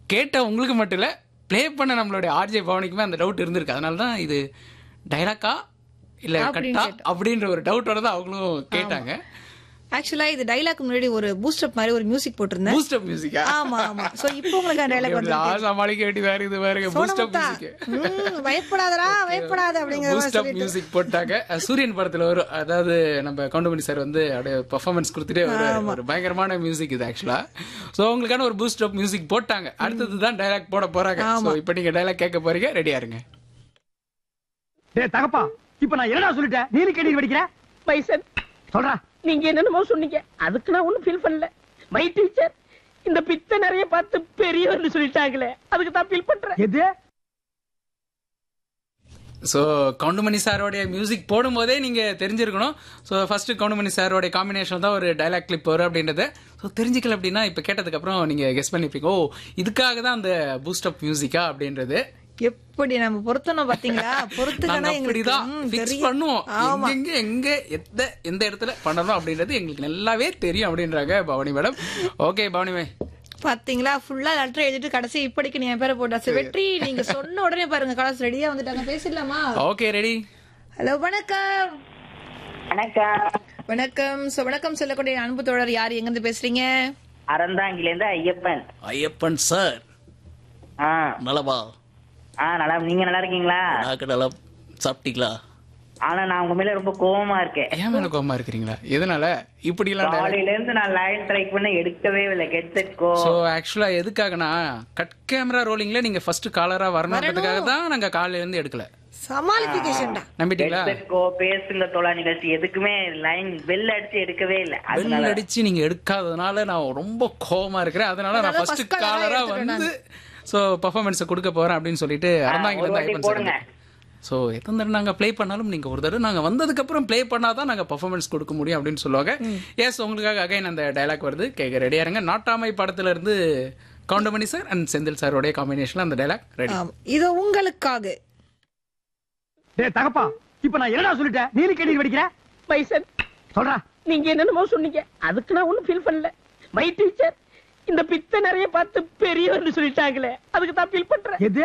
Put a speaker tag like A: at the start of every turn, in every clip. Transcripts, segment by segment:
A: கேட்ட உங்களுக்கு மட்டும் இல்லை ப்ளே பண்ண நம்மளுடைய ஆர்ஜே பவனிக்குமே அந்த டவுட் இருந்திருக்கு அதனால தான் இது டைலாக்கா இல்லை
B: அப்படின்னு
A: கட்டா அப்படின்ற ஒரு டவுட்டோட தான் அவங்களும் கேட்டாங்க
B: ஆக்சுவலா இது டைலாக் முன்னாடி ஒரு பூஸ்டப் மாதிரி ஒரு மியூசிக் போட்டிருந்தேன்
A: பூஸ்டப் மியூசிக்கா
B: ஆமா ஆமா சோ இப்போ உங்களுக்கு டைலாக் வந்து
A: சமாளிக்க வேண்டியதா இருக்குது பாருங்க பூஸ்டப்
B: சோனமுத்தா
A: மியூசிக்
B: ம், பயப்படாதடா பயப்படாத அப்படிங்கிற மாதிரி
A: பூஸ்டப்
B: சொல்லிட்டு
A: மியூசிக் போட்டாங்க அஹ் சூரியன் படத்துல வரும் அதாவது நம்ம கவுண்டமணி சார் வந்து அப்படியே பெர்ஃபார்மன்ஸ் கொடுத்துட்டே வருவாரு ஒரு பயங்கரமான மியூசிக் இது ஆக்சுவலா சோ உங்களுக்கான ஒரு பூஸ்டப் மியூசிக் போட்டாங்க அடுத்தது தான் டைலாக் போட போறாங்க சோ இப்போ நீங்க டைலாக் கேட்க போறீங்க ரெடியா இருங்க
C: டேய் தகப்பா இப்ப நான் என்னடா சொல்லிட்டேன் நீலி கேடி படிக்கிற
D: பைசன்
C: சொல்றா
D: நீங்க என்னென்னமோ சொன்னீங்க அதுக்கு நான் ஒண்ணும் ஃபீல் பண்ணல மை டீச்சர் இந்த பித்த நிறைய பார்த்து பெரியவர்னு சொல்லிட்டாங்களே அதுக்கு தான் ஃபீல் பண்றேன்
C: எது
A: ஸோ கவுண்டமணி சாரோடைய மியூசிக் போடும்போதே நீங்க தெரிஞ்சிருக்கணும் ஸோ ஃபர்ஸ்ட் கவுண்டமணி சாரோடைய காம்பினேஷன் தான் ஒரு டைலாக் கிளிப் வரும் அப்படின்றத ஸோ தெரிஞ்சுக்கல அப்படின்னா இப்போ கேட்டதுக்கு அப்புறம் நீங்க கெஸ் பண்ணிப்பீங்க ஓ இதுக்காக தான் அந்த பூஸ்டப் மியூசிக்கா அப்படின்றது
B: எப்படி நம்ம பொருத்தணும் பாத்தீங்களா பொறுத்துக்கனா
A: நாங்க
B: எங்களுக்கு
A: அப்படிதான்
B: ம்,
A: ஃபிக்ஸ்
B: தெரியும்.
A: பண்ணுவோம்
B: ஆமா
A: எங்க எங்க எந்த எந்த இடத்துல பண்ணணும் அப்படின்றது எங்களுக்கு நல்லாவே தெரியும் அப்படின்றாங்க பவானி மேடம் ஓகே பவானி மே
B: பாத்தீங்களா ஃபுல்லா லெட்டர் எழுதிட்டு கடைசி இப்படிக்கு நீ என் பேரை போட்டா வெற்றி நீங்க சொன்ன உடனே பாருங்க கலாஸ் ரெடியா வந்துட்டாங்க பேசிடலாமா
A: ஓகே ரெடி
B: ஹலோ வணக்கம்
D: வணக்கம்
B: வணக்கம் சோ வணக்கம் சொல்லக்கூடிய அன்பு தோழர் யார் எங்க இருந்து பேசுறீங்க
D: அறந்தாங்கில இருந்து ஐயப்பன்
A: ஐயப்பன் சார்
D: ஆ
A: நலவா
D: ஆ நல்லா நீங்க நல்லா இருக்கீங்களா
A: நாக்கு நல்லா சாப்பிட்டீங்களா
D: ஆனா நான் உங்க மேல ரொம்ப கோவமா இருக்கேன்
A: ஏன் மேல கோவமா இருக்கிறீங்களா எதனால இப்படி எல்லாம்
D: காலையில இருந்து நான் லைன் ட்ரை பண்ண எடுக்கவே இல்லை கெட் செட் கோ
A: சோ ஆக்சுவலா எதுக்காகனா கட் கேமரா ரோலிங்ல நீங்க ஃபர்ஸ்ட் காலரா வரணுன்றதுக்காக தான் நாங்க காலையில இருந்து எடுக்கல
B: சமாளிபிகேஷன்டா
A: நம்பிட்டீங்களா
D: செட் கோ பேசுங்க தோழா நிகழ்ச்சி எதுக்குமே லைன் பெல் அடிச்சு எடுக்கவே இல்லை
A: பெல்
D: அதனால
A: அடிச்சு நீங்க எடுக்காததுனால நான் ரொம்ப கோவமா இருக்கிறேன் அதனால நான்
B: அதனால
A: ஃபர்ஸ்ட்
B: first colour-ஆ
A: காலரா
B: எடுத்துட்டேன்
A: வந்து சோ பெர்ஃபார்மன்ஸ் கொடுக்க போறேன் அப்படின்னு சொல்லிட்டு அறந்தாங்க
D: ஒரு வாட்டி போடுங்க.
A: ஸோ எத்தனை தடவை நாங்கள் ப்ளே பண்ணாலும் நீங்கள் ஒரு தடவை நாங்கள் வந்ததுக்கப்புறம் ப்ளே பண்ணாதான் நாங்கள் பர்ஃபார்மன்ஸ் கொடுக்க முடியும் அப்படின்னு சொல்லுவாங்க எஸ் உங்களுக்காக அகைன் அந்த டைலாக் வருது கேட்க ரெடியா இருங்க நாட்டாமை படத்துல இருந்து கவுண்டமணி சார் அண்ட் செந்தில் சாரோடைய காம்பினேஷன்ல அந்த டைலாக் ரெடி
B: ஆம். இது உங்களுக்காக
C: டேய் தகப்பா இப்ப நான் என்னடா சொல்லிட்டேன் நீலி கேடி படிக்கிற
D: பைசன்
C: சொல்றா
D: நீங்க என்னென்னமோ சொன்னீங்க அதுக்கு நான் ஒண்ணும் ஃபீல் பண்ணல மை டீச்சர் இந்த பித்த நிறைய பார்த்து பெரியவர்னு சொல்லிட்டாங்களே அதுக்கு தான் ஃபீல் பண்றேன்
C: எது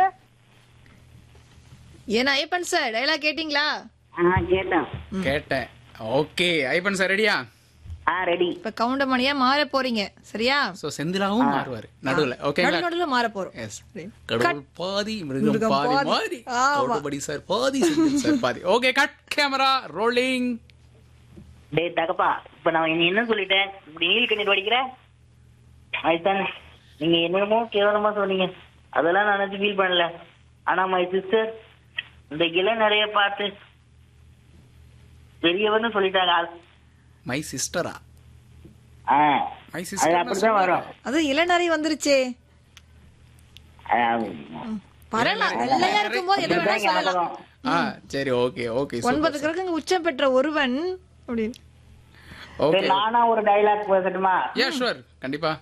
B: ஏன்னா ஐயப்பன் சார் டைலாக் கேட்டிங்களா
D: ஆ கேட்டேன்
A: கேட்டேன் ஓகே ஐபன் சார் ரெடியா
D: ஆ ரெடி
B: இப்ப கவுண்டமணியா மாற போறீங்க சரியா
A: ஸோ செந்திலாவும் மாறுவார் நடுவில் ஓகேங்களா
B: நடு நடுல மாற போறோம்
A: எஸ் கடவுள் பாதி மிருகம்
B: மிருகம்
A: பாதி
B: பாதி.
A: மாறி
B: ஆமா.
A: கவுண்டமணி சார் பாதி செந்தில் சார் பாதி ஓகே கட் கேமரா ரோலிங்
D: டேய் தகப்பா இப்ப நான் நீ என்ன சொல்லிட்டேன் இப்படி நீல் கண்ணீர் படிக்கிற அதுதான் நீங்க என்னமோ கேவலமா சொன்னீங்க அதெல்லாம் நான் நினைச்சு ஃபீல் பண்ணல ஆனா மை சிஸ்டர் இந்த இலை நிறைய பார்த்து பெரியவன்னு சொல்லிட்டாங்க
A: மை சிஸ்டரா
D: ஆ,
A: மை
D: அது
A: சிஸ்டர்
D: அப்படிதான் வரும்
B: அது இளநரை வந்துருச்சே
D: ஆ,
B: பரலாம் வெள்ளையா இருக்கும் போது என்ன வேணா
D: அப்படிதான்
B: சொல்லலாம்
D: ஞாபகம்.
A: ஆ சரி ஓகே ஓகே
B: ஒன்பது கிரகங்க உச்சம் பெற்ற ஒருவன் அப்படின்னு
A: ஓகே
D: சரி, நானா ஒரு டைலாக் பேசட்டுமா
A: யா ஷுவர் கண்டிப்பா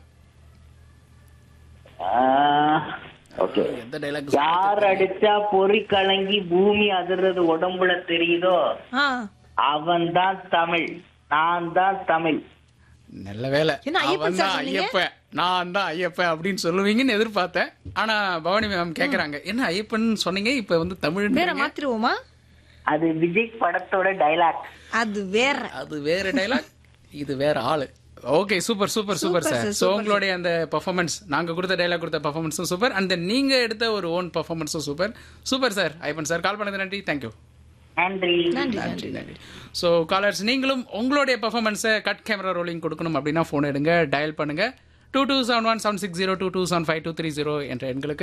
D: ஓகே
A: எந்த டைலாக்
D: யார் அடிச்சா பொறி கலங்கி பூமி அதிர்றது உடம்புல தெரியுதோ
B: ஆ
D: அவன் தான் தமிழ் நான் தான் தமிழ்
A: நல்ல வேலை
B: என்ன ஐயப்பன்
A: அவன்
B: சார்
A: தான்
B: சொன்னீங்க?
A: ஐயப்பன் நான் தான் ஐயப்பன் அப்படின்னு சொல்லுவீங்கன்னு எதிர்பார்த்தேன் ஆனா பவானி மேம் கேக்குறாங்க என்ன ஐயப்பன் சொன்னீங்க இப்ப வந்து தமிழ்
B: வேற மாத்திருவோமா
D: அது விஜய் படத்தோட டைலாக்
B: அது வேற
A: அது வேற டைலாக் இது வேற ஆளு okay super super super
B: Super
A: sir
B: sir,
A: so
B: super
A: உங்களுடைய அந்த பெர்ஃபார்மன்ஸ் நாங்க கொடுத்த டைலாக் கொடுத்த பெர்ஃபார்மன்ஸும் சூப்பர் அண்ட் நீங்க எடுத்த ஒரு ஓன் பெர்ஃபார்மன்ஸும் super super sir Ayyappan sir call பண்ணது நன்றி தேங்க்யூ
D: நன்றி
B: நன்றி
A: நன்றி நன்றி ஸோ காலர்ஸ் நீங்களும் உங்களுடைய பெர்ஃபார்மன்ஸை கட் கேமரா ரோலிங் கொடுக்கணும் அப்படின்னா ஃபோன் எடுங்க டயல் பண்ணுங்க two two seven one seven six zero two two seven five two three zero என்ற எண்களுக்கு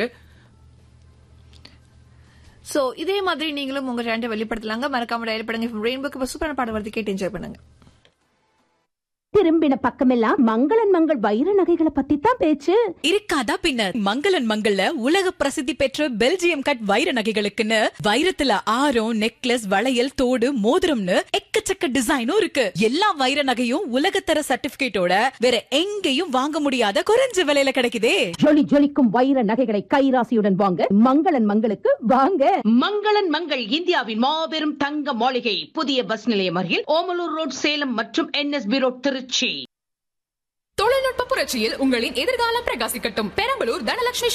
B: சோ இதே மாதிரி நீங்களும் உங்க டேலண்ட்டை வெளிப்படுத்தலாங்க மறக்காம டயல் பண்ணுங்க ரெயின்புக்கு இப்ப சூப்பரான பாடம் வருது கேட்டு என்ஜாய் பண்ணுங்க
E: திரும்பின பக்கமெல்லாம் மங்களன் மங்கள் வைர நகைகளை பத்தி தான் பேச்சு
F: இருக்காதா பின்ன மங்களன் மங்கள்ல உலக பிரசித்தி பெற்ற பெல்ஜியம் கட் வைர நகைகளுக்குன்னு வைரத்துல ஆரம் நெக்லஸ் வளையல் தோடு மோதிரம்னு எக்கச்சக்க டிசைனும் இருக்கு எல்லா வைர நகையும் உலகத்தர சர்டிபிகேட்டோட வேற எங்கேயும் வாங்க முடியாத குறைஞ்ச விலையில கிடைக்குதே
E: ஜொலி ஜொலிக்கும் வைர நகைகளை கைராசியுடன் வாங்க மங்களன் மங்களுக்கு வாங்க
G: மங்களன் மங்கள் இந்தியாவின் மாபெரும் தங்க மாளிகை புதிய பஸ் நிலையம் அருகில் ஓமலூர் ரோட் சேலம் மற்றும் என்எஸ்பி ரோட் திருச்சி
H: தொழில்நுட்ப புரட்சியில் உங்களின் எதிர்காலம் பிரகாசிக்கட்டும் பெரம்பலூர் தனலட்சுமி